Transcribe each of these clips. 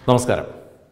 നമസ്കാരം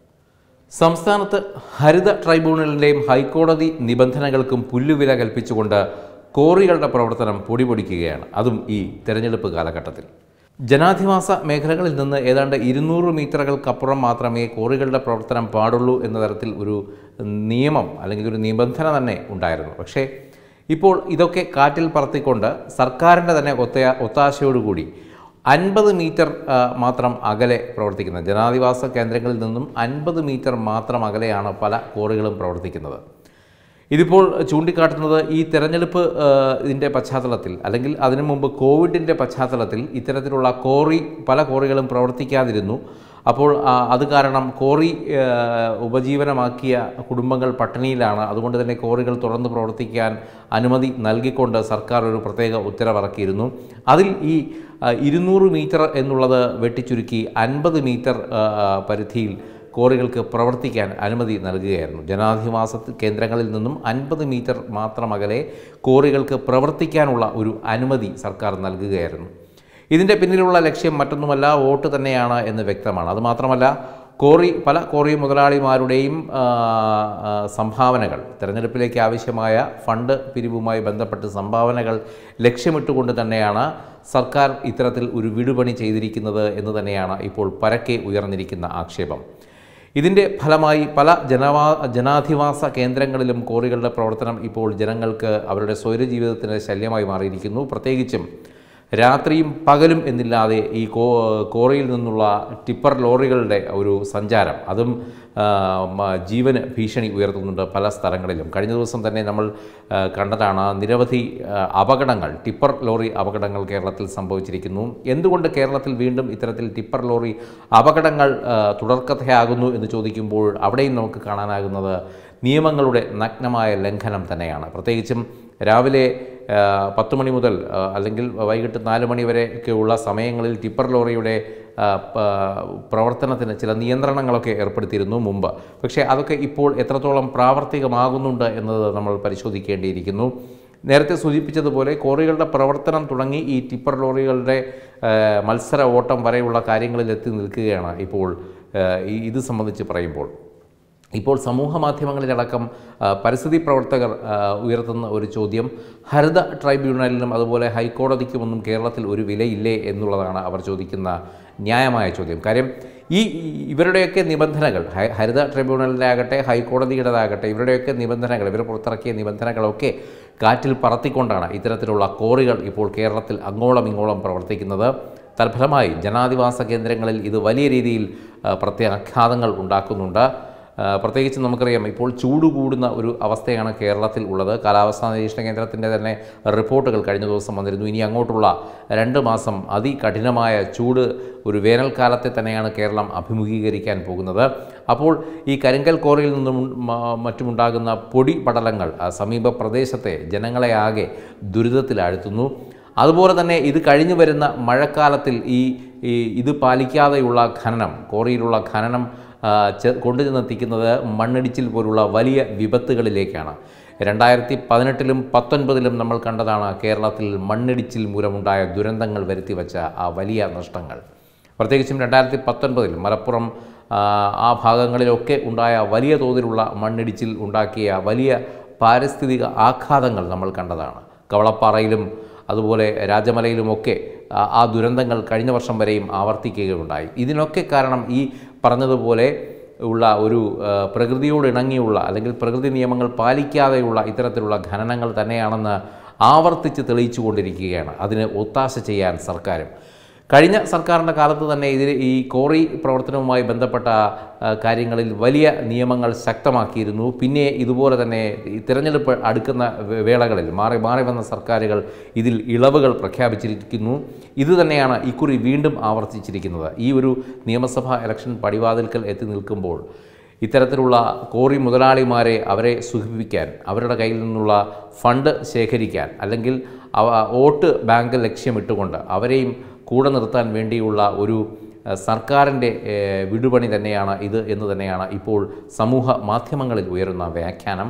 സംസ്ഥാനത്ത് ഹരിത ട്രൈബ്യൂണലിൻ്റെയും ഹൈക്കോടതി നിബന്ധനകൾക്കും പുല്ലുവില കൽപ്പിച്ചുകൊണ്ട് കോറികളുടെ പ്രവർത്തനം പൊടിപൊടിക്കുകയാണ് അതും ഈ തെരഞ്ഞെടുപ്പ് കാലഘട്ടത്തിൽ ജനാധിവാസ മേഖലകളിൽ നിന്ന് ഏതാണ്ട് ഇരുന്നൂറ് മീറ്ററുകൾക്കപ്പുറം മാത്രമേ കോറികളുടെ പ്രവർത്തനം പാടുള്ളൂ എന്ന തരത്തിൽ ഒരു നിയമം അല്ലെങ്കിൽ ഒരു നിബന്ധന തന്നെ ഉണ്ടായിരുന്നു പക്ഷേ ഇപ്പോൾ ഇതൊക്കെ കാറ്റിൽ പറത്തിക്കൊണ്ട് സർക്കാരിൻ്റെ തന്നെ ഒത്ത ഒത്താശയോടുകൂടി അൻപത് മീറ്റർ ആ, മാത്രം അകലെ പ്രവർത്തിക്കുന്ന ജനാധിവാസ കേന്ദ്രങ്ങളിൽ നിന്നും അൻപത് മീറ്റർ മാത്രം അകലെയാണ് പല കോറികളും പ്രവർത്തിക്കുന്നത് ഇതിപ്പോൾ ചൂണ്ടിക്കാട്ടുന്നത് ഈ തെരഞ്ഞെടുപ്പ് ആ, ഇതിൻ്റെ പശ്ചാത്തലത്തിൽ അല്ലെങ്കിൽ അതിനു മുമ്പ് കോവിഡിൻ്റെ പശ്ചാത്തലത്തിൽ ഇത്തരത്തിലുള്ള കോറി പല കോറികളും പ്രവർത്തിക്കാതിരുന്നു അപ്പോൾ ആ, അത് കാരണം കോറി ആ, ഉപജീവനമാക്കിയ കുടുംബങ്ങൾ പട്ടിണിയിലാണ് അതുകൊണ്ട് തന്നെ കോറികൾ തുറന്ന് പ്രവർത്തിക്കാൻ അനുമതി നൽകിക്കൊണ്ട് സർക്കാർ ഒരു പ്രത്യേക ഉത്തരവിറക്കിയിരുന്നു അതിൽ ഈ ആ, ഇരുന്നൂറ് മീറ്റർ എന്നുള്ളത് വെട്ടിച്ചുരുക്കി അൻപത് മീറ്റർ ആ, ആ, പരിധിയിൽ കോറികൾക്ക് പ്രവർത്തിക്കാൻ അനുമതി നൽകുകയായിരുന്നു ജനാധിവാസ കേന്ദ്രങ്ങളിൽ നിന്നും അൻപത് മീറ്റർ മാത്രം അകലെ കോറികൾക്ക് പ്രവർത്തിക്കാനുള്ള ഒരു അനുമതി സർക്കാർ നൽകുകയായിരുന്നു ഇതിൻ്റെ പിന്നിലുള്ള ലക്ഷ്യം മറ്റൊന്നുമല്ല വോട്ട് തന്നെയാണ് എന്ന് വ്യക്തമാണ് അതുമാത്രമല്ല കോറി പല കോറി മുതലാളിമാരുടെയും ആ, ആ, സംഭാവനകൾ തെരഞ്ഞെടുപ്പിലേക്ക് ആവശ്യമായ ഫണ്ട് പിരിവുമായി ബന്ധപ്പെട്ട് സംഭാവനകൾ ലക്ഷ്യമിട്ടുകൊണ്ട് തന്നെയാണ് സർക്കാർ ഇത്തരത്തിൽ ഒരു വിടുപണി ചെയ്തിരിക്കുന്നത് എന്ന് തന്നെയാണ് ഇപ്പോൾ പരക്കെ ഉയർന്നിരിക്കുന്ന ആക്ഷേപം ഇതിൻ്റെ ഫലമായി പല ജനവാ ജനാധിവാസ കേന്ദ്രങ്ങളിലും കോറികളുടെ പ്രവർത്തനം ഇപ്പോൾ ജനങ്ങൾക്ക് അവരുടെ സ്വൈരജീവിതത്തിന് ശല്യമായി മാറിയിരിക്കുന്നു പ്രത്യേകിച്ചും രാത്രിയും പകലും എന്നില്ലാതെ ഈ കോ കോറിയിൽ നിന്നുള്ള ടിപ്പർ ലോറികളുടെ ഒരു സഞ്ചാരം അതും ആ, മ- ജീവന് ഭീഷണി ഉയർത്തുന്നുണ്ട് പല സ്ഥലങ്ങളിലും കഴിഞ്ഞ ദിവസം തന്നെ നമ്മൾ ആ, കണ്ടതാണ് നിരവധി ആ, അപകടങ്ങൾ ടിപ്പർ ലോറി അപകടങ്ങൾ കേരളത്തിൽ സംഭവിച്ചിരിക്കുന്നു എന്തുകൊണ്ട് കേരളത്തിൽ വീണ്ടും ഇത്തരത്തിൽ ടിപ്പർ ലോറി അപകടങ്ങൾ ആ, തുടർക്കഥയാകുന്നു എന്ന് ചോദിക്കുമ്പോൾ അവിടെയും നമുക്ക് കാണാനാകുന്നത് നിയമങ്ങളുടെ നഗ്നമായ ലംഘനം തന്നെയാണ് പ്രത്യേകിച്ചും രാവിലെ ആ, പത്ത് മണി മുതൽ ആ, അല്ലെങ്കിൽ വൈകിട്ട് നാല് മണി വരെയൊക്കെയുള്ള സമയങ്ങളിൽ ടിപ്പർ ലോറിയുടെ ആ, പ- പ്രവർത്തനത്തിന് ചില നിയന്ത്രണങ്ങളൊക്കെ ഏർപ്പെടുത്തിയിരുന്നു മുമ്പ് പക്ഷേ അതൊക്കെ ഇപ്പോൾ എത്രത്തോളം പ്രാവർത്തികമാകുന്നുണ്ട് എന്നത് നമ്മൾ പരിശോധിക്കേണ്ടിയിരിക്കുന്നു നേരത്തെ സൂചിപ്പിച്ചതുപോലെ കോറികളുടെ പ്രവർത്തനം തുടങ്ങി ഈ ടിപ്പർ ലോറികളുടെ ആ, മത്സര ഓട്ടം വരെയുള്ള കാര്യങ്ങളിൽ എത്തി നിൽക്കുകയാണ് ഇപ്പോൾ ആ, ഈ- ഇത് സംബന്ധിച്ച് പറയുമ്പോൾ ഇപ്പോൾ സമൂഹ മാധ്യമങ്ങളിലടക്കം ആ, പരിസ്ഥിതി പ്രവർത്തകർ ആ, ഉയർത്തുന്ന ഒരു ചോദ്യം ഹരിത ട്രൈബ്യൂണലിനും അതുപോലെ ഹൈക്കോടതിക്കുമൊന്നും കേരളത്തിൽ ഒരു വിലയില്ലേ എന്നുള്ളതാണ് അവർ ചോദിക്കുന്ന ന്യായമായ ചോദ്യം കാര്യം ഈ ഈ- ഇവരുടെയൊക്കെ നിബന്ധനകൾ ഹ- ഹരിത ട്രൈബ്യൂണലിൻ്റെ ആകട്ടെ ഹൈക്കോടതിയുടേതാകട്ടെ ഇവരുടെയൊക്കെ നിബന്ധനകൾ ഇവർ പുറത്തിറക്കിയ നിബന്ധനകളൊക്കെ കാറ്റിൽ പറത്തിക്കൊണ്ടാണ് ഇത്തരത്തിലുള്ള കോറികൾ ഇപ്പോൾ കേരളത്തിൽ അങ്ങോളം ഇങ്ങോളം പ്രവർത്തിക്കുന്നത് തൽഫലമായി ജനാധിവാസ കേന്ദ്രങ്ങളിൽ ഇത് വലിയ രീതിയിൽ ആ, പ്രത്യാഘാതങ്ങൾ ഉണ്ടാക്കുന്നുണ്ട് ആ, പ്രത്യേകിച്ച് നമുക്കറിയാം ഇപ്പോൾ ചൂട് കൂടുന്ന ഒരു അവസ്ഥയാണ് കേരളത്തിൽ ഉള്ളത് കാലാവസ്ഥാ നിരീക്ഷണ കേന്ദ്രത്തിൻ്റെ തന്നെ റിപ്പോർട്ടുകൾ കഴിഞ്ഞ ദിവസം വന്നിരുന്നു ഇനി അങ്ങോട്ടുള്ള രണ്ട് മാസം അതികഠിനമായ ചൂട് ഒരു വേനൽക്കാലത്തെ തന്നെയാണ് കേരളം അഭിമുഖീകരിക്കാൻ പോകുന്നത് അപ്പോൾ ഈ കരിങ്കൽ കോറിയിൽ നിന്നും മ- മറ്റുമുണ്ടാകുന്ന പൊടി പടലങ്ങൾ ആ സമീപ പ്രദേശത്തെ ജനങ്ങളെ ആകെ ദുരിതത്തിലാഴ്ത്തുന്നു അതുപോലെ തന്നെ ഇത് കഴിഞ്ഞു വരുന്ന മഴക്കാലത്തിൽ ഈ ഈ ഇത് പാലിക്കാതെയുള്ള ഖനനം കോറിയിലുള്ള ഖനനം ആ, ചെ- കൊണ്ടുചെന്നെത്തിക്കുന്നത് മണ്ണിടിച്ചിൽ പോലുള്ള വലിയ വിപത്തുകളിലേക്കാണ് രണ്ടായിരത്തി പതിനെട്ടിലും പത്തൊൻപതിലും നമ്മൾ കണ്ടതാണ് കേരളത്തിൽ മണ്ണിടിച്ചിൽ മൂലമുണ്ടായ ദുരന്തങ്ങൾ വരുത്തിവെച്ച ആ വലിയ നഷ്ടങ്ങൾ പ്രത്യേകിച്ചും രണ്ടായിരത്തി പത്തൊൻപതിൽ മലപ്പുറം ആ, ആ ഭാഗങ്ങളിലൊക്കെ ഉണ്ടായ വലിയ തോതിലുള്ള മണ്ണിടിച്ചിൽ ഉണ്ടാക്കിയ വലിയ പാരിസ്ഥിതിക ആഘാതങ്ങൾ നമ്മൾ കണ്ടതാണ് കവളപ്പാറയിലും അതുപോലെ രാജമലയിലുമൊക്കെ ആ- ആ ദുരന്തങ്ങൾ കഴിഞ്ഞ വർഷം വരെയും ആവർത്തിക്കുകയുണ്ടായി ഇതിനൊക്കെ കാരണം ഈ പറഞ്ഞതുപോലെ ഉള്ള ഒരു ആ, പ്രകൃതിയോട് ഇണങ്ങിയുള്ള അല്ലെങ്കിൽ പ്രകൃതി നിയമങ്ങൾ പാലിക്കാതെയുള്ള ഇത്തരത്തിലുള്ള ഖനനങ്ങൾ തന്നെയാണെന്ന് ആവർത്തിച്ച് തെളിയിച്ചു കൊണ്ടിരിക്കുകയാണ് അതിന് ഒത്താശ ചെയ്യാൻ സർക്കാരും കഴിഞ്ഞ സർക്കാരിൻ്റെ കാലത്ത് തന്നെ ഇതിൽ ഈ കോറി പ്രവർത്തനവുമായി ബന്ധപ്പെട്ട ആ, കാര്യങ്ങളിൽ വലിയ നിയമങ്ങൾ ശക്തമാക്കിയിരുന്നു പിന്നെ ഇതുപോലെ തന്നെ ഈ തിരഞ്ഞെടുപ്പ് അടുക്കുന്ന വേ- വേളകളിൽ മാറി മാറി വന്ന സർക്കാരുകൾ ഇതിൽ ഇളവുകൾ പ്രഖ്യാപിച്ചിരിക്കുന്നു ഇത് തന്നെയാണ് ഇക്കുറി വീണ്ടും ആവർത്തിച്ചിരിക്കുന്നത് ഈ ഒരു നിയമസഭാ ഇലക്ഷൻ പടിവാതിൽക്കൽ എത്തി നിൽക്കുമ്പോൾ ഇത്തരത്തിലുള്ള കോറി മുതലാളിമാരെ അവരെ സുഖിപ്പിക്കാൻ അവരുടെ കയ്യിൽ നിന്നുള്ള ഫണ്ട് ശേഖരിക്കാൻ അല്ലെങ്കിൽ അവ വോട്ട് ബാങ്ക് ലക്ഷ്യമിട്ടുകൊണ്ട് അവരെയും കൂടെ നിർത്താൻ വേണ്ടിയുള്ള ഒരു അഹ്, സർക്കാരിൻ്റെ ഏഹ്, വിടുപണി തന്നെയാണ് ഇത് എന്ന് തന്നെയാണ് ഇപ്പോൾ സമൂഹ മാധ്യമങ്ങളിൽ ഉയരുന്ന വ്യാഖ്യാനം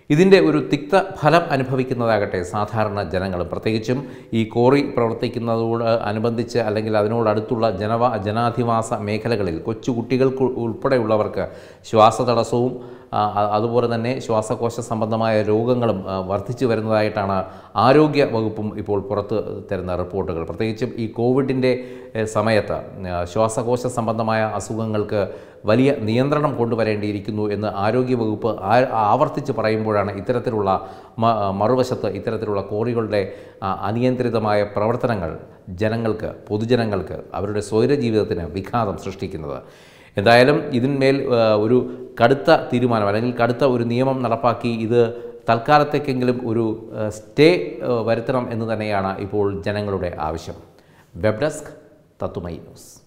ഇതിൻ്റെ ഒരു തിക്ത ഫലം അനുഭവിക്കുന്നതാകട്ടെ സാധാരണ ജനങ്ങളും പ്രത്യേകിച്ചും ഈ കോറി പ്രവർത്തിക്കുന്നതോട് അനുബന്ധിച്ച് അല്ലെങ്കിൽ അതിനോടടുത്തുള്ള ജനവാ ജനാധിവാസ മേഖലകളിൽ കൊച്ചു കുട്ടികൾക്ക് ഉൾപ്പെടെയുള്ളവർക്ക് ശ്വാസതടസ്സവും ആ, അ- അതുപോലെ തന്നെ ശ്വാസകോശ സംബന്ധമായ രോഗങ്ങളും ആ, വർദ്ധിച്ചു വരുന്നതായിട്ടാണ് ആരോഗ്യ വകുപ്പും ഇപ്പോൾ പുറത്ത് തരുന്ന റിപ്പോർട്ടുകൾ പ്രത്യേകിച്ചും ഈ കോവിഡിൻ്റെ എഹ്, സമയത്ത് ആ, ശ്വാസകോശ സംബന്ധമായ അസുഖങ്ങൾക്ക് വലിയ നിയന്ത്രണം കൊണ്ടുവരേണ്ടിയിരിക്കുന്നു എന്ന് ആരോഗ്യവകുപ്പ് ആ- ആവർത്തിച്ച് പറയുമ്പോഴാണ് ഇത്തരത്തിലുള്ള മ- മറുവശത്ത് ഇത്തരത്തിലുള്ള കോറികളുടെ ആ, അനിയന്ത്രിതമായ പ്രവർത്തനങ്ങൾ ജനങ്ങൾക്ക് പൊതുജനങ്ങൾക്ക് അവരുടെ സ്വൈര ജീവിതത്തിന് വിഘാതം സൃഷ്ടിക്കുന്നത് എന്തായാലും ഇതിന്മേൽ ആ, ഒരു കടുത്ത തീരുമാനം അല്ലെങ്കിൽ കടുത്ത ഒരു നിയമം നടപ്പാക്കി ഇത് തൽക്കാലത്തേക്കെങ്കിലും ഒരു ആ, സ്റ്റേ ആ, വരുത്തണം എന്ന് തന്നെയാണ് ഇപ്പോൾ ജനങ്ങളുടെ ആവശ്യം വെബ് ഡെസ്ക് തത്തുമൈ ന്യൂസ്